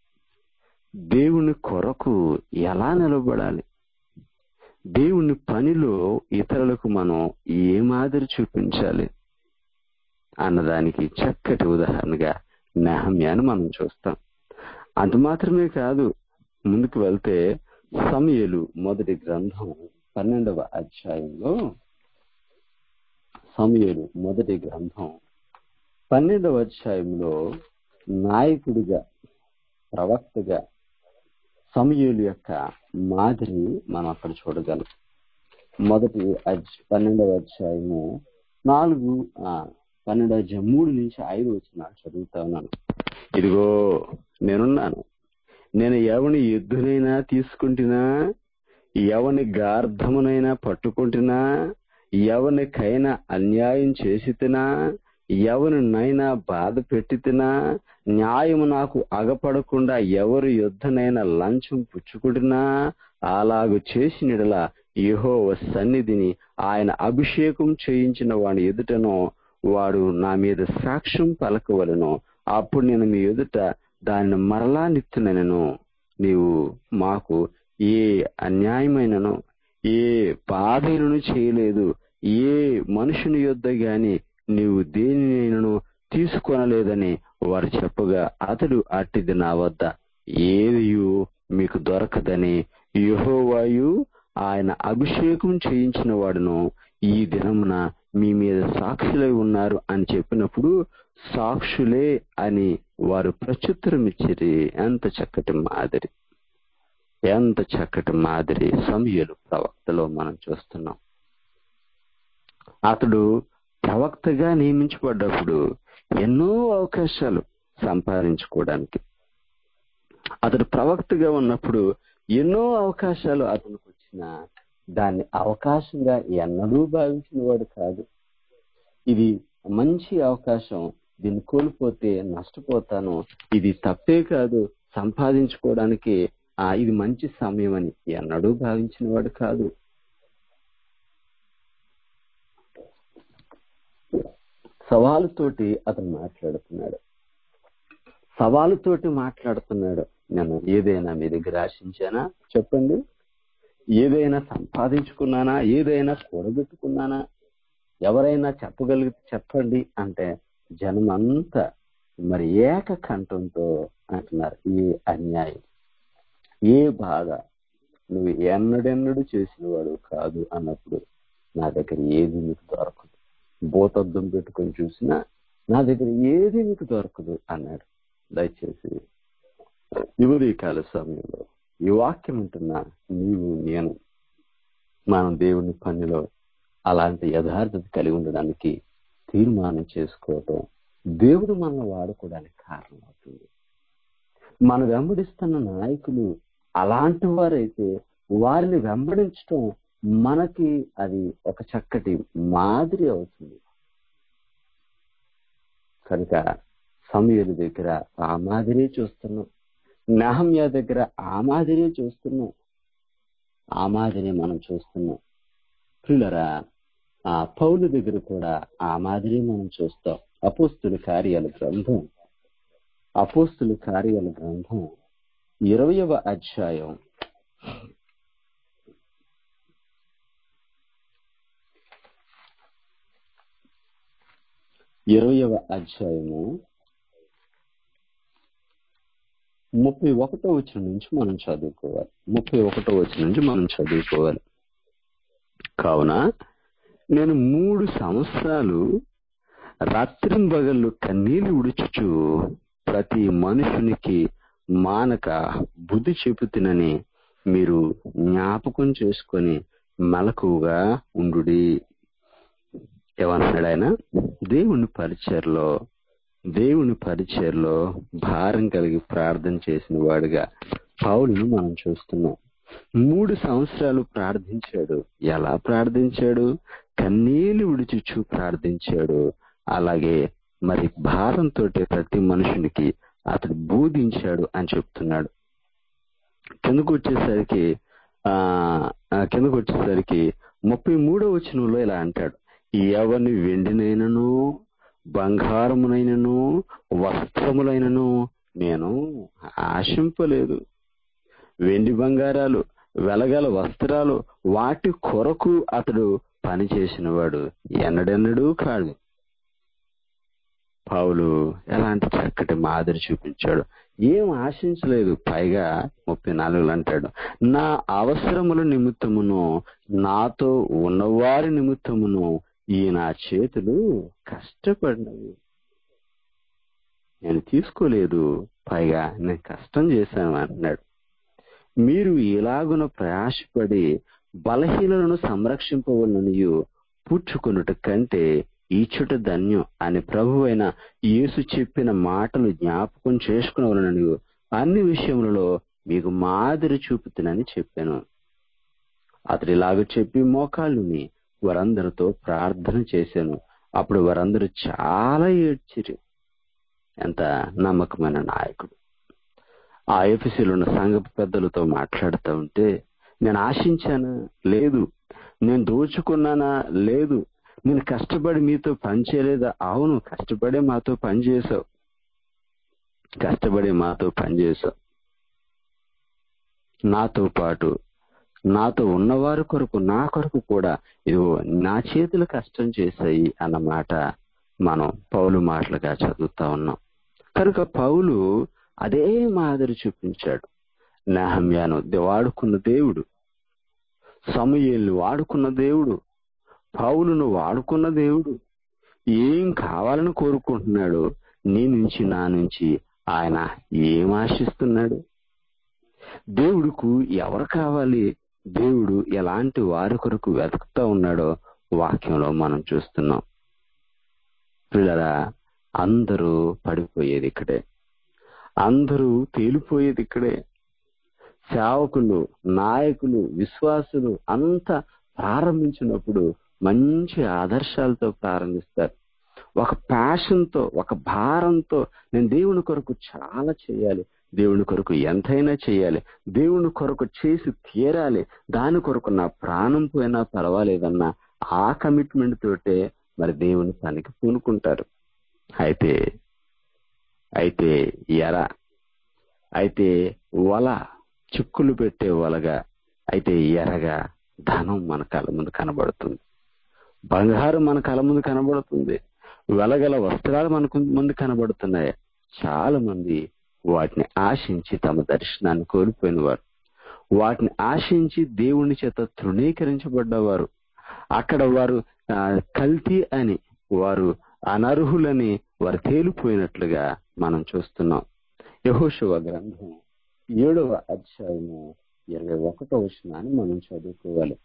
దేవుని కొరకు ఎలా నిలబడాలి దేవుని పనిలో ఇతరులకు మనం ఏ మాదిరి చూపించాలి అన్నదానికి చక్కటి ఉదాహరణగా నెహమ్యాను మనం చూస్తాం అంత మాత్రమే కాదు ముందుకు వెళ్తే సమయలు మొదటి గ్రంథం పన్నెండవ అధ్యాయంలో సమయలు మొదటి గ్రంథం పన్నెండవ అధ్యాయంలో నాయకుడిగా ప్రవక్తగా సమయలు యొక్క మాదిరి మనం అక్కడ చూడగలం మొదటి పన్నెండవ అధ్యాయము నాలుగు పన్నెండవ అధ్యాయం మూడు నుంచి ఐదు వచ్చిన చదువుతా ఉన్నాను ఇదిగో నేనున్నాను నేను ఎవని ఎద్దునైనా తీసుకుంటున్నా ఎవని గార్ధమునైనా పట్టుకుంటున్నా ఎవనికైనా అన్యాయం చేసి తినా ఎవరినైనా బాధ పెట్టి తినా న్యాయము నాకు అగపడకుండా ఎవరు యుద్ధనైనా లంచం పుచ్చుకుంటున్నా అలాగు చేసినడలా యహోవ సన్నిధిని ఆయన అభిషేకం చేయించిన వాడి ఎదుటను వాడు నా మీద సాక్ష్యం పలకవలను అప్పుడు నేను మీ ఎదుట దానిని మరలా నిత్తునను నీవు మాకు ఏ అన్యాయమైనను ఏ బాధలను చేయలేదు ఏ మనుషుని యొద్ద గాని నీవు దేనినైనను తీసుకొనలేదని వారు చెప్పగా అతడు అట్టిది నా వద్ద ఏదియు మీకు దొరకదని యెహోవాయు ఆయన అభిషేకం చేయించిన వాడును ఈ దినమున మీ మీద సాక్షులై ఉన్నారు అని చెప్పినప్పుడు సాక్షులే అని వారు ప్రత్యుత్తరం ఇచ్చిరి ఎంత చక్కటి మాదిరి ఎంత చక్కటి మాదిరి సమయలు ప్రవక్తలో మనం చూస్తున్నాం అతడు ప్రవక్తగా నియమించబడ్డప్పుడు ఎన్నో అవకాశాలు సంపాదించుకోవడానికి అతడు ప్రవక్తగా ఉన్నప్పుడు ఎన్నో అవకాశాలు అతనికి వచ్చిన దాన్ని అవకాశంగా ఎన్నడూ భావించిన వాడు కాదు ఇది మంచి అవకాశం దీన్ని కోల్పోతే నష్టపోతాను ఇది తప్పే కాదు సంపాదించుకోవడానికి ఆ ఇది మంచి సమయం అని ఎన్నడూ భావించిన వాడు కాదు సవాలుతోటి అతను మాట్లాడుతున్నాడు సవాలుతోటి మాట్లాడుతున్నాడు నేను ఏదైనా మీ దగ్గర ఆశించానా చెప్పండి ఏదైనా సంపాదించుకున్నానా ఏదైనా కూడబెట్టుకున్నానా ఎవరైనా చెప్పగలిగితే చెప్పండి అంటే జనం అంతా మరి ఏక కంఠంతో అంటున్నారు ఏ అన్యాయం ఏ బాధ నువ్వు ఎన్నడెన్నడు చేసిన వాడు కాదు అన్నప్పుడు నా దగ్గర ఏది నీకు దొరకదు భూతద్దం పెట్టుకొని చూసినా నా దగ్గర ఏది నీకు దొరకదు అన్నాడు దయచేసి యువతి కాల సమయంలో ఈ వాక్యం ఉంటున్నా నీవు నేను మనం దేవుని పనిలో అలాంటి యథార్థత కలిగి ఉండడానికి తీర్మానం చేసుకోవటం దేవుడు మనల్ని వాడుకోవడానికి కారణమవుతుంది మన వెంబడిస్తున్న నాయకులు అలాంటి వారైతే వారిని వెంబడించటం మనకి అది ఒక చక్కటి మాదిరి అవుతుంది కనుక సమయలు దగ్గర ఆ మాదిరి చూస్తున్నాం నహమ్య దగ్గర ఆ మాదిరి చూస్తున్నాం ఆ మాదిరి మనం చూస్తున్నాం పిల్లరా ఆ పౌలు దగ్గర కూడా ఆ మాదిరి మనం చూస్తాం అపోస్తుల కార్యాల గ్రంథం అపోస్తుల కార్యాల గ్రంథం ఇరవయవ అధ్యాయం ఇరవయవ అధ్యాయము ముప్పై ఒకటో వచ్చిన నుంచి మనం చదువుకోవాలి ముప్పై ఒకటో వచ్చిన నుంచి మనం చదువుకోవాలి కావున నేను మూడు సంవత్సరాలు రాత్రింబగళ్ళు కన్నీళ్లు ఉడుచుచు ప్రతి మనుషునికి మానక బుద్ధి చెబుతునని మీరు జ్ఞాపకం చేసుకొని మెలకుగా ఉండుడి ఏమన్నాడు ఆయన దేవుని పరిచయలో దేవుని పరిచయలో భారం కలిగి ప్రార్థన చేసిన వాడుగా పౌలును మనం చూస్తున్నాం మూడు సంవత్సరాలు ప్రార్థించాడు ఎలా ప్రార్థించాడు కన్నీళ్లు విడిచుచు ప్రార్థించాడు అలాగే మరి భారంతో ప్రతి మనుషునికి అతడు బోధించాడు అని చెప్తున్నాడు కిందకు వచ్చేసరికి ఆ కిందకు వచ్చేసరికి ముప్పై మూడో వచనంలో ఇలా అంటాడు ఎవరిని వెండినైనను బంగారమునైనను వస్త్రములైనను నేను ఆశింపలేదు వెండి బంగారాలు వెలగల వస్త్రాలు వాటి కొరకు అతడు పనిచేసిన వాడు ఎన్నడెన్నడూ కాదు పావులు ఎలాంటి చక్కటి మాదిరి చూపించాడు ఏం ఆశించలేదు పైగా ముప్పై నాలుగులు అంటాడు నా అవసరముల నిమిత్తమును నాతో ఉన్నవారి నిమిత్తమును ఈ నా చేతులు కష్టపడినవి నేను తీసుకోలేదు పైగా నేను కష్టం చేశాను అంటున్నాడు మీరు ఇలాగున ప్రయాసపడి బలహీనలను సంరక్షింపవలననియు పుచ్చుకొనుట కంటే ఈచుట ధన్యం అని ప్రభువైన యేసు చెప్పిన మాటలు జ్ఞాపకం చేసుకునవలనని అన్ని విషయములలో మీకు మాదిరి చూపుతునని చెప్పాను అతడు ఇలాగ చెప్పి మోకాళ్ళుని వారందరితో ప్రార్థన చేశాను అప్పుడు వారందరూ చాలా ఏడ్చిరి ఎంత నమ్మకమైన నాయకుడు ఆ ఎఫ్ఎస్సీలో ఉన్న సంఘ పెద్దలతో మాట్లాడుతూ ఉంటే నేను ఆశించానా లేదు నేను దోచుకున్నానా లేదు నేను కష్టపడి మీతో పని చేయలేదా అవును కష్టపడే మాతో పని చేసావు కష్టపడి మాతో పని చేసావు నాతో పాటు నాతో ఉన్నవారి కొరకు నా కొరకు కూడా ఇదిగో నా చేతులు కష్టం చేశాయి అన్నమాట మనం పౌలు మాటలుగా చదువుతా ఉన్నాం కనుక పౌలు అదే మాదిరి చూపించాడు నెహమ్యాను వాడుకున్న దేవుడు సమూయేల్ని వాడుకున్న దేవుడు పౌలును వాడుకున్న దేవుడు ఏం కావాలని కోరుకుంటున్నాడు నీ నుంచి నా నుంచి ఆయన ఏం ఆశిస్తున్నాడు దేవుడుకు ఎవరు కావాలి దేవుడు ఎలాంటి వారి కొరకు వెతుకుతా ఉన్నాడో వాక్యంలో మనం చూస్తున్నాం పిల్లరా అందరూ పడిపోయేది ఇక్కడే అందరూ తేలిపోయేది ఇక్కడే సేవకులు నాయకులు విశ్వాసులు అంతా ప్రారంభించినప్పుడు మంచి ఆదర్శాలతో ప్రారంభిస్తారు ఒక ప్యాషన్తో ఒక భారంతో నేను దేవుని కొరకు చాలా చేయాలి దేవుని కొరకు ఎంతైనా చేయాలి దేవుని కొరకు చేసి తీరాలి దాని కొరకు నా ప్రాణం పోయినా పర్వాలేదన్న ఆ కమిట్మెంట్ తోటే మరి దేవుని పనికి పూనుకుంటారు అయితే అయితే ఎర అయితే వల చిక్కులు పెట్టే వలగా అయితే ఎరగా ధనం మన కళ్ళ ముందు కనబడుతుంది బంగారం మన కళ్ళ ముందు కనబడుతుంది వెలగల వస్త్రాలు మనకు ముందు కనబడుతున్నాయి చాలా మంది వాటిని ఆశించి తమ దర్శనాన్ని కోల్పోయిన వారు వాటిని ఆశించి దేవుని చేత తృణీకరించబడ్డవారు అక్కడ వారు ఆ, కల్తీ అని వారు అనర్హులని వారు తేలిపోయినట్లుగా మనం చూస్తున్నాం యహోశివ గ్రంథం ఏడవ అధ్యాయము ఇరవై ఒకటో వచనాన్ని మనం చదువుకోవాలి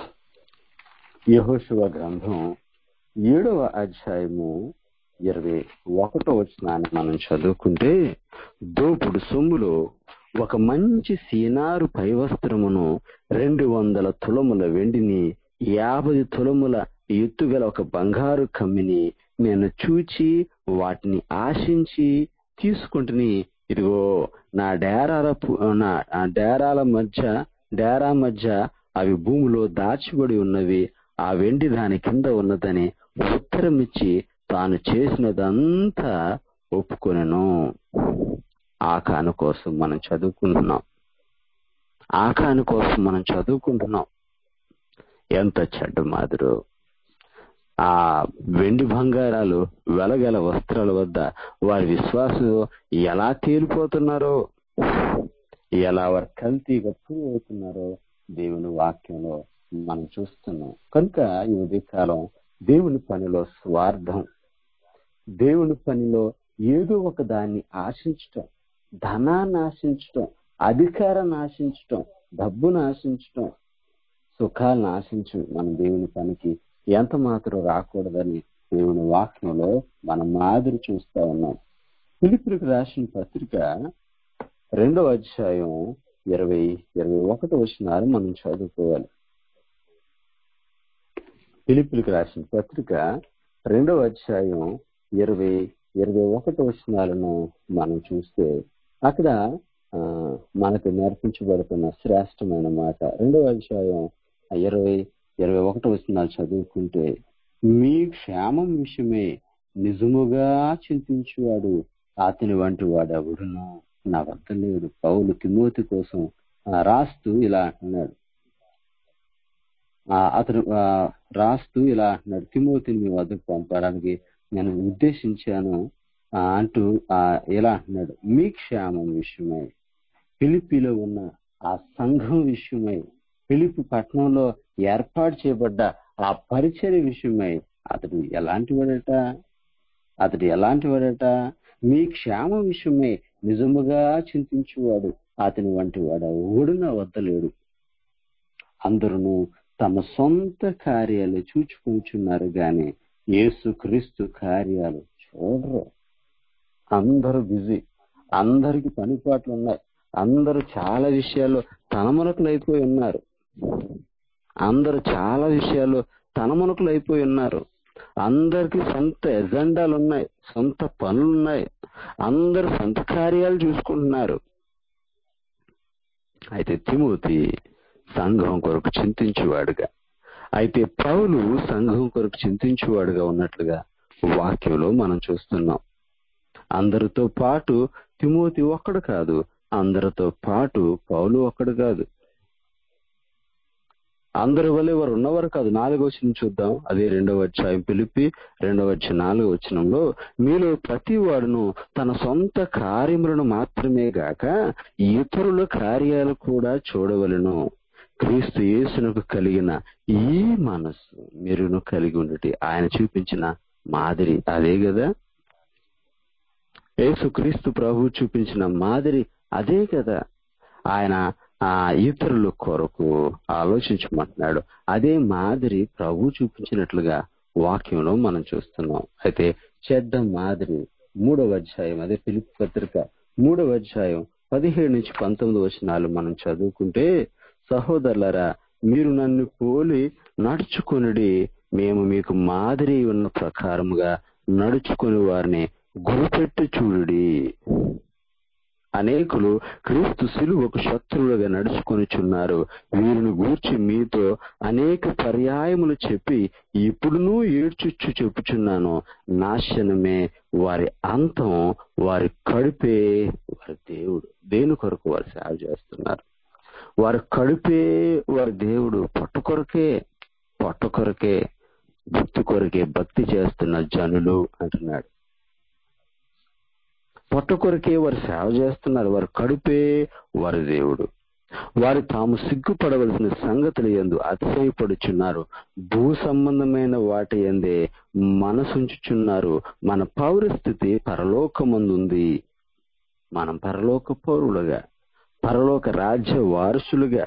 యహోశివ గ్రంథం ఏడవ అధ్యాయము ఇరవై ఒకటో వచనాన్ని మనం చదువుకుంటే దోపుడు సొమ్ములో ఒక మంచి సీనారు పైవస్త్రమును రెండు వందల తులముల వెండిని యాభై తులముల ఎత్తుగల ఒక బంగారు కమ్మిని నేను చూచి వాటిని ఆశించి తీసుకుంటుని ఇదిగో నా డేరాల పు- నా నా డేరాల మధ్య డేరా మధ్య అవి భూమిలో దాచిబడి ఉన్నవి ఆ వెండి దాని కింద ఉన్నదని ఉత్తరం ఇచ్చి తాను చేసినదంతా ఒప్పుకొనెను ఆకాను కోసం మనం చదువుకుంటున్నాం ఆకాను కోసం మనం చదువుకుంటున్నాం ఎంత చెడ్డ మాదిరో ఆ వెండి బంగారాలు వెలగల వస్త్రాల వద్ద వారి విశ్వాసం ఎలా తేలిపోతున్నారో ఎలా వారు కల్తీగా ప్రూవ్ అవుతున్నారో దేవుని వాక్యంలో మనం చూస్తున్నాం కనుక ఈ ఉదయకాలం దేవుని పనిలో స్వార్థం దేవుని పనిలో ఏదో ఒక దాన్ని ఆశించటం ధనాన్ని ఆశించటం అధికారాన్ని ఆశించటం డబ్బును ఆశించటం సుఖాలను ఆశించు మన దేవుని పనికి ఎంత మాత్రం రాకూడదని దేవుని వాక్యంలో మనం మాదిరి చూస్తా ఉన్నాం పిలుపులకు రాసిన పత్రిక రెండవ అధ్యాయం ఇరవై ఇరవై ఒకటి వచ్చినారు మనం చదువుకోవాలి పిలుపులకు రాసిన పత్రిక రెండవ అధ్యాయం ఇరవై ఇరవై ఒకటి వచనాలను మనం చూస్తే అక్కడ ఆ, మనకు నేర్పించబడుతున్న శ్రేష్టమైన మాట రెండవ అధ్యాయం ఇరవై ఇరవై ఒకటి వచనాలు చదువుకుంటే మీ క్షేమం విషయమే నిజముగా చింతించువాడు అతని వంటి వాడు ఎవడును నా వద్ద లేడు పౌలు తిమోతి కోసం ఆ, రాస్తూ ఇలా అంటున్నాడు ఆ, అతను ఆ, రాస్తూ ఇలా అంటున్నాడు తిమోతిని మీ వద్దకు పంపడానికి నేను ఉద్దేశించాను ఆ, అంటూ ఆ, ఇలా అంటున్నాడు మీ క్షేమం విషయమై ఫిలిపిలో ఉన్న ఆ సంఘం విషయమై ఫిలిపి పట్టణంలో ఏర్పాటు చేయబడ్డ ఆ పరిచర్య విషయమై అతడు ఎలాంటి వాడట అతడు ఎలాంటి వాడట మీ క్షేమ విషయమై నిజముగా చింతించువాడు అతని వంటి వాడు ఓడు నా వద్ద లేడు అందరూ తమ సొంత కార్యాలు చూచుకుంటున్నారు గాని యేసు క్రీస్తు కార్యాలు చూడరు అందరూ బిజీ అందరికి పనిపాట్లు ఉన్నాయి అందరూ చాలా విషయాల్లో తనమునకులు అయిపోయి ఉన్నారు అందరూ చాలా విషయాల్లో తనమునకులు అయిపోయి ఉన్నారు అందరికి సొంత ఎజెండాలు ఉన్నాయి సొంత పనులు ఉన్నాయి అందరు సొంత కార్యాలు చూసుకుంటున్నారు అయితే తిమోతి సంఘం కొరకు చింతించేవాడుగా అయితే పౌలు సంఘం కొరకు చింతించేవాడుగా ఉన్నట్లుగా వాక్యంలో మనం చూస్తున్నాం అందరితో పాటు తిమోతి ఒక్కడు కాదు అందరితో పాటు పౌలు ఒక్కడు కాదు అందరి వల్ల వారు ఉన్నవారు కాదు నాలుగో వచ్చిన చూద్దాం అదే రెండవ అధ్యాయం పిలిపి రెండవ అధ్యాయం నాలుగో వచనంలో మీలో ప్రతి వాడును తన సొంత కార్యములను మాత్రమే గాక ఇతరుల కార్యాలు కూడా చూడవలను క్రీస్తు యేసునకు కలిగిన ఈ మనస్సు మీరును కలిగి ఉండటి ఆయన చూపించిన మాదిరి అదే కదా యేసు క్రీస్తు ప్రభు చూపించిన మాదిరి అదే కదా ఆయన ఆ ఇతరుల కొరకు ఆలోచించమంటున్నాడు అదే మాదిరి ప్రభు చూపించినట్లుగా వాక్యంలో మనం చూస్తున్నాం అయితే చెడ్డ మాదిరి మూడవ అధ్యాయం అదే పిలుపు పత్రిక మూడవ అధ్యాయం పదిహేడు నుంచి పంతొమ్మిది వచనాలు మనం చదువుకుంటే సహోదరులరా మీరు నన్ను పోలి నడుచుకునుడి మేము మీకు మాదిరి ఉన్న ప్రకారముగా నడుచుకుని వారిని గురిపెట్టి చూడుడి అనేకులు క్రీస్తు సిలువకు శత్రువులుగా నడుచుకొనిచున్నారు వీరిని గూర్చి మీతో అనేక పర్యాయములు చెప్పి ఇప్పుడునూ ఏడ్చుచ్చు చెప్పుచున్నాను నాశనమే వారి అంతం వారి కడుపే వారి దేవుడు దేని కొరకు వారు సేవ చేస్తున్నారు వారి కడుపే వారి దేవుడు పొట్ట కొరకే పొట్ట కొరకే భక్తి కొరకే భక్తి చేస్తున్న జనులు అంటున్నాడు పొట్ట కొరకే వారు సేవ చేస్తున్నారు వారి కడుపే వారి దేవుడు వారు తాము సిగ్గుపడవలసిన సంగతులు ఎందు అతిశయపడుచున్నారు భూ సంబంధమైన వాటి ఎందే మనసుంచుచున్నారు మన పౌరస్థితి పరలోకమందుంది మనం పరలోక పౌరులుగా పరలోక రాజ్య వారసులుగా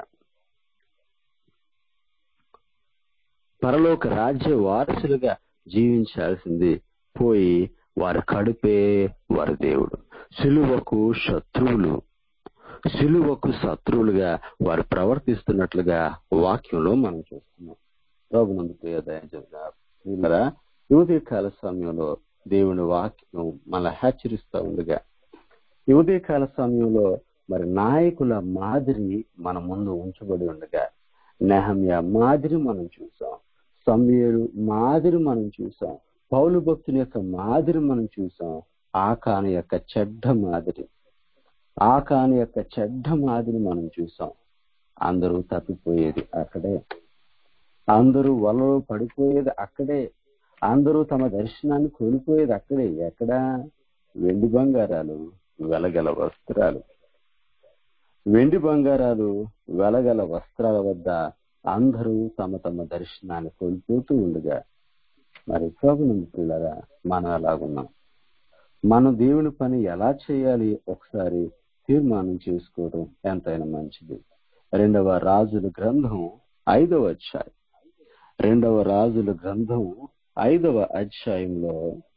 పరలోక రాజ్య వారసులుగా జీవించాల్సింది పోయి వారి కడుపే వారి దేవుడు సిలువకు శత్రువులు సిలువకు శత్రువులుగా వారు ప్రవర్తిస్తున్నట్లుగా వాక్యంలో మనం చూస్తున్నాం ప్రభునందు ప్రియ దయచేరా యువతి కాల సమయంలో దేవుని వాక్యం మన హెచ్చరిస్తూ ఉండగా యువతి కాల సమయంలో మరి నాయకుల మాదిరి మన ముందు ఉంచబడి ఉండగా నెహమ్య మాదిరి మనం చూసాం సమయలు మాదిరి మనం చూసాం పౌలు భక్తుని యొక్క మాదిరి మనం చూసాం ఆకాను యొక్క చెడ్డ మాదిరి ఆకాను యొక్క చెడ్డ మాదిరి మనం చూసాం అందరూ తప్పిపోయేది అక్కడే అందరూ వలలో పడిపోయేది అక్కడే అందరూ తమ దర్శనాన్ని కోల్పోయేది అక్కడే ఎక్కడా వెండి బంగారాలు వెలగల వస్త్రాలు వెండి బంగారాలు వెలగల వస్త్రాల వద్ద అందరూ తమ తమ దర్శనాన్ని కోల్పోతూ ఉండగా మరి ప్రభునందు పిల్లరా మనం ఎలాగున్నాం మనం దేవుని పని ఎలా చేయాలి ఒకసారి తీర్మానం చేసుకోవడం ఎంతైనా మంచిది రెండవ రాజుల గ్రంథం ఐదవ అధ్యాయం రెండవ రాజుల గ్రంథం ఐదవ అధ్యాయంలో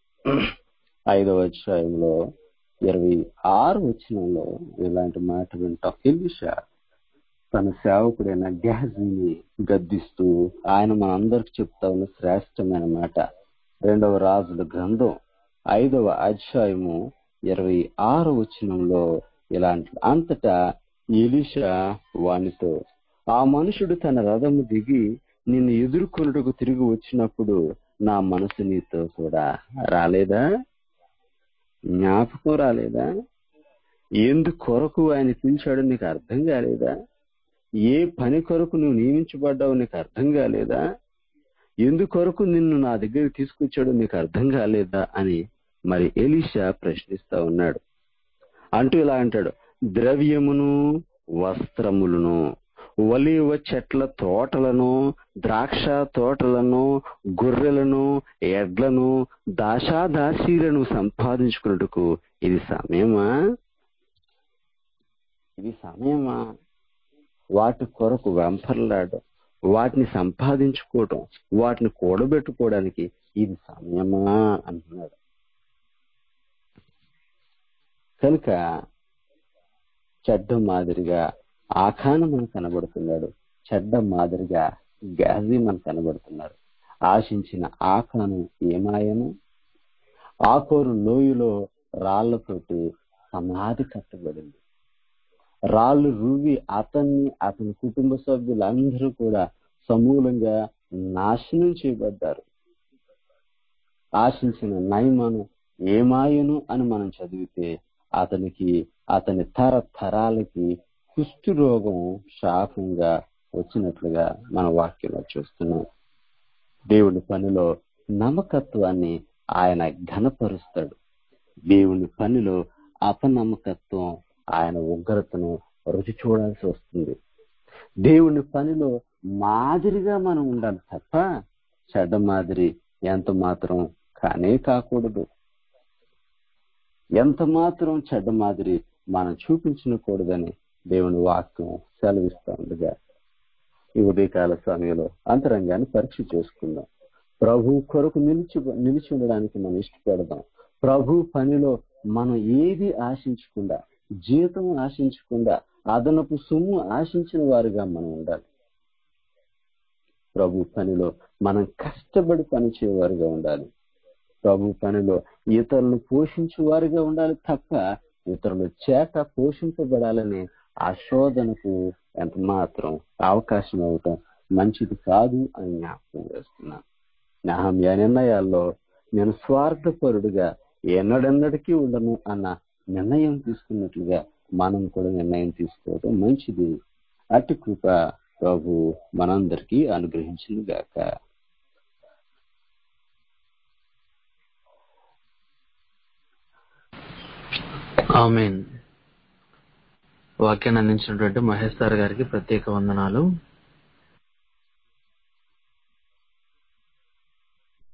ఐదవ అధ్యాయంలో ఇరవై ఆరు వచనంలో ఇలాంటి మాట వింటాం ఎలిషా తన సేవకుడైన గ్యాజీని గద్దిస్తూ ఆయన మనందరికి చెప్తా ఉన్న శ్రేష్టమైన మాట రెండవ రాజుల గ్రంథం ఐదవ అధ్యాయము ఇరవై ఆరు వచనంలో ఇలాంటి అంతటా ఎలిషా వానితో ఆ మనుషుడు తన రథము దిగి నిన్ను ఎదుర్కొనుటకు తిరిగి వచ్చినప్పుడు నా మనసు నీతో కూడా రాలేదా జ్ఞాపకం రాలేదా ఎందుకొరకు ఆయన పిలిచాడో నీకు అర్థం కాలేదా ఏ పని కొరకు నువ్వు నియమించబడ్డావు నీకు అర్థం కాలేదా ఎందుకొరకు నిన్ను నా దగ్గరికి తీసుకొచ్చాడో నీకు అర్థం కాలేదా అని మరి ఎలీషా ప్రశ్నిస్తా ఉన్నాడు అంటూ ఇలా అంటాడు ద్రవ్యమును వస్త్రములను ఒలివ చెట్ల తోటలను ద్రాక్ష తోటలను గొర్రెలను ఎడ్లను దాశాదాసీలను సంపాదించుకున్నట్టుకు ఇది సమయమా ఇది సమయమా వాటి కొరకు వెంపర్లాడడం వాటిని సంపాదించుకోవటం వాటిని కూడబెట్టుకోవడానికి ఇది సమయమా అంటున్నాడు కనుక చెడ్డ మాదిరిగా ఆఖాను మనకు కనబడుతున్నాడు చెడ్డ మాదిరిగా గాజీ మనకు కనబడుతున్నారు ఆశించిన ఆఖాను ఏమాయను ఆకోరు లోయలో రాళ్లతోటి సమాధి కట్టబడింది రాళ్ళు రువి అతన్ని అతని కుటుంబ సభ్యులందరూ కూడా సమూలంగా నాశనం చేయబడ్డారు ఆశించిన నయమను ఏమాయను అని మనం చదివితే అతనికి అతని తరతరాలకి కుష్టు రోగం శాపంగా వచ్చినట్లుగా మన వాక్యంలో చూస్తున్నాం దేవుని పనిలో నమ్మకత్వాన్ని ఆయన ఘనపరుస్తాడు దేవుని పనిలో అపనమ్మకత్వం ఆయన ఉగ్రతను రుచి చూడాల్సి వస్తుంది దేవుని పనిలో మాదిరిగా మనం ఉండాలి తప్ప చెడ్డ మాదిరి ఎంత మాత్రం కానే కాకూడదు ఎంత మాత్రం చెడ్డ మాదిరి మనం చూపించకూడదని దేవుని వాక్యం సెలవిస్తా ఉండగా ఈ ఉదయకాల సమయంలో అంతరంగాన్ని పరీక్ష చేసుకుందాం ప్రభు కొరకు నిలిచి నిలిచి ఉండడానికి మనం ఇష్టపడదాం ప్రభు పనిలో మనం ఏది ఆశించకుండా జీతం ఆశించకుండా అదనపు సొమ్ము ఆశించిన వారుగా మనం ఉండాలి ప్రభు పనిలో మనం కష్టపడి పని చేయవారుగా ఉండాలి ప్రభు పనిలో ఇతరులను పోషించే వారుగా ఉండాలి తప్ప ఇతరుల చేత పోషింపబడాలనే ఆ శోధనకు ఎంత మాత్రం అవకాశం అవ్వటం మంచిది కాదు అని జ్ఞాపకం చేస్తున్నాను నహమ్య నిర్ణయాల్లో నేను స్వార్థపరుడుగా ఎన్నడెన్నటికీ ఉండను అన్న నిర్ణయం తీసుకున్నట్లుగా మనం కూడా నిర్ణయం తీసుకోవడం మంచిది అటు కృప ప్రభు మనందరికీ అనుగ్రహించింది గాక ఆమెన్ వాక్యాన్ని అందించినటువంటి మహేష్ సార్ గారికి ప్రత్యేక వందనాలు